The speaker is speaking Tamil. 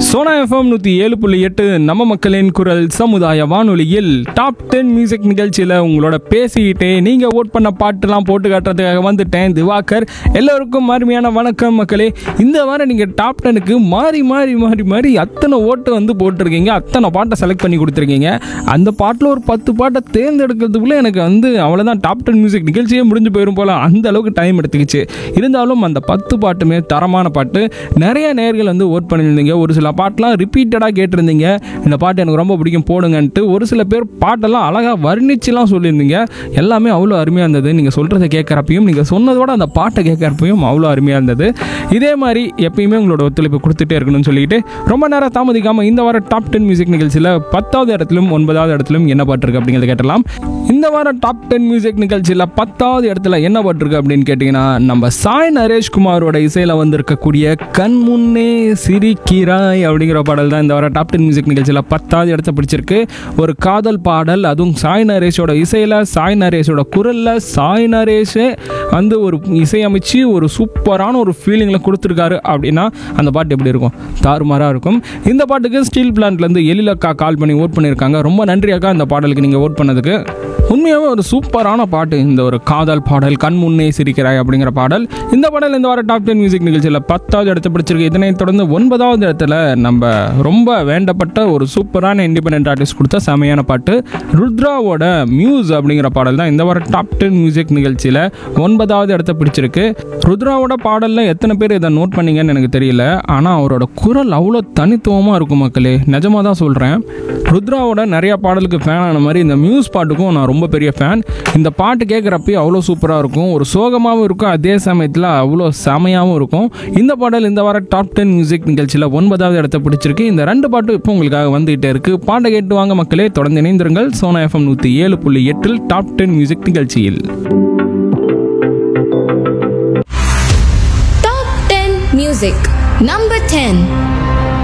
சோனா எஃப்எம் நூற்றி ஏழு புள்ளி எட்டு நம்ம மக்களின் குரல் சமுதாய வானொலியில் டாப் டென் மியூசிக் நிகழ்ச்சியில் உங்களோட பேசிக்கிட்டே நீங்கள் ஓட் பண்ண பாட்டுலாம் போட்டு காட்டுறதுக்காக வந்துட்டேன் திவாகர் எல்லோருக்கும் அருமையான வணக்கம் மக்களே இந்த வாரம் நீங்கள் டாப் டெனுக்கு மாறி மாறி மாறி மாறி அத்தனை ஓட்டு வந்து போட்டிருக்கீங்க அத்தனை பாட்டை செலக்ட் பண்ணி கொடுத்துருக்கீங்க அந்த பாட்டில் ஒரு பத்து பாட்டை தேர்ந்தெடுக்கிறதுக்குள்ளே எனக்கு வந்து அவ்வளோதான் டாப் டென் மியூசிக் நிகழ்ச்சியே முடிஞ்சு போயிடும் போல அந்த அளவுக்கு டைம் எடுத்துக்கிச்சு இருந்தாலும் அந்த பத்து பாட்டுமே தரமான பாட்டு நிறைய நேர்கள் வந்து ஓட் பண்ணியிருந்தீங்க ஒரு சில பாட்டெலாம் ரிப்பீட்டடாக கேட்டிருந்தீங்க இந்த பாட்டு எனக்கு ரொம்ப பிடிக்கும் போடுங்கன்ட்டு ஒரு சில பேர் பாட்டெல்லாம் அழகாக வர்ணிச்சுலாம் சொல்லியிருந்தீங்க எல்லாமே அவ்வளோ அருமையாக இருந்தது நீங்கள் சொல்கிறத கேட்குறப்பையும் நீங்கள் சொன்னதோட அந்த பாட்டை கேட்குறப்பையும் அவ்வளோ அருமையாக இருந்தது இதே மாதிரி எப்பயுமே உங்களோட ஒத்துழைப்பு கொடுத்துட்டே இருக்கணும்னு சொல்லிட்டு ரொம்ப நேரம் தாமதிக்காமல் இந்த வாரம் டாப் டென் மியூசிக் நிகழ்ச்சியில் பத்தாவது இடத்திலும் ஒன்பதாவது இடத்திலும் என்ன பாட்டு இருக்கு அப்படிங்கிறத கேட்டலாம் இந்த வாரம் டாப் டென் மியூசிக் நிகழ்ச்சியில் பத்தாவது இடத்துல என்ன பாட்டு இருக்கு அப்படின்னு கேட்டிங்கன்னா நம்ம சாய் நரேஷ்குமாரோட இசையில் வந்திருக்கக்கூடிய கண் முன்னே சிரிக்கிறாய் அப்படிங்கிற பாடல் தான் இந்த வாரம் டாப் டென் மியூசிக் நிகழ்ச்சியில் பத்தாவது இடத்த பிடிச்சிருக்கு ஒரு காதல் பாடல் அதுவும் சாய் நரேஷோட இசையில் சாய் நரேஷோட குரலில் சாய் நரேஷே வந்து ஒரு இசையமைச்சு ஒரு சூப்பரான ஒரு ஃபீலிங்கில் கொடுத்துருக்காரு அப்படின்னா அந்த பாட்டு எப்படி இருக்கும் தாறுமாறாக இருக்கும் இந்த பாட்டுக்கு ஸ்டீல் பிளான்ட்லேருந்து எழிலக்கா கால் பண்ணி ஓட் பண்ணியிருக்காங்க ரொம்ப நன்றி அக்கா இந்த பாடலுக்கு நீங்கள் ஓட் பண்ணதுக்கு உண்மையாகவே ஒரு சூப்பரான பாட்டு இந்த ஒரு காதல் பாடல் கண் முன்னே சிரிக்கிறாய் அப்படிங்கிற பாடல் இந்த பாடல் இந்த வார டாப் டென் மியூசிக் நிகழ்ச்சியில் பத்தாவது இடத்த பிடிச்சிருக்கு இதனை தொடர்ந்து ஒன்பதாவது இடத்துல நம்ம ரொம்ப வேண்டப்பட்ட ஒரு சூப்பரான இண்டிபெண்ட் ஆர்டிஸ்ட் கொடுத்த செமையான பாட்டு ருத்ராவோட மியூஸ் அப்படிங்கிற பாடல் தான் இந்த வார டாப் டென் மியூசிக் நிகழ்ச்சியில் ஒன்பதாவது இடத்த பிடிச்சிருக்கு ருத்ராவோட பாடலில் எத்தனை பேர் இதை நோட் பண்ணீங்கன்னு எனக்கு தெரியல ஆனால் அவரோட குரல் அவ்வளோ தனித்துவமாக இருக்கும் மக்களே நிஜமாக தான் சொல்கிறேன் ருத்ராவோட நிறைய பாடலுக்கு ஃபேன் ஆன மாதிரி இந்த மியூஸ் பாட்டுக்கும் நான் ரொம்ப பெரிய ஃபேன் இந்த பாட்டு கேட்குறப்பயே அவ்வளோ சூப்பராக இருக்கும் ஒரு சோகமாகவும் இருக்கும் அதே சமயத்தில் அவ்வளோ செமையாகவும் இருக்கும் இந்த பாடல் இந்த வார டாப் டென் மியூசிக் நிகழ்ச்சியில் ஒன்பதாவது இடத்த பிடிச்சிருக்கு இந்த ரெண்டு பாட்டும் இப்போ உங்களுக்காக வந்துகிட்டே இருக்குது பாட்டை கேட்டு வாங்க மக்களே தொடர்ந்து இணைந்திருங்கள் சோனா எஃப்எம் நூற்றி ஏழு புள்ளி எட்டில் டாப் டென் மியூசிக் நிகழ்ச்சியில் Top 10 Music Number 10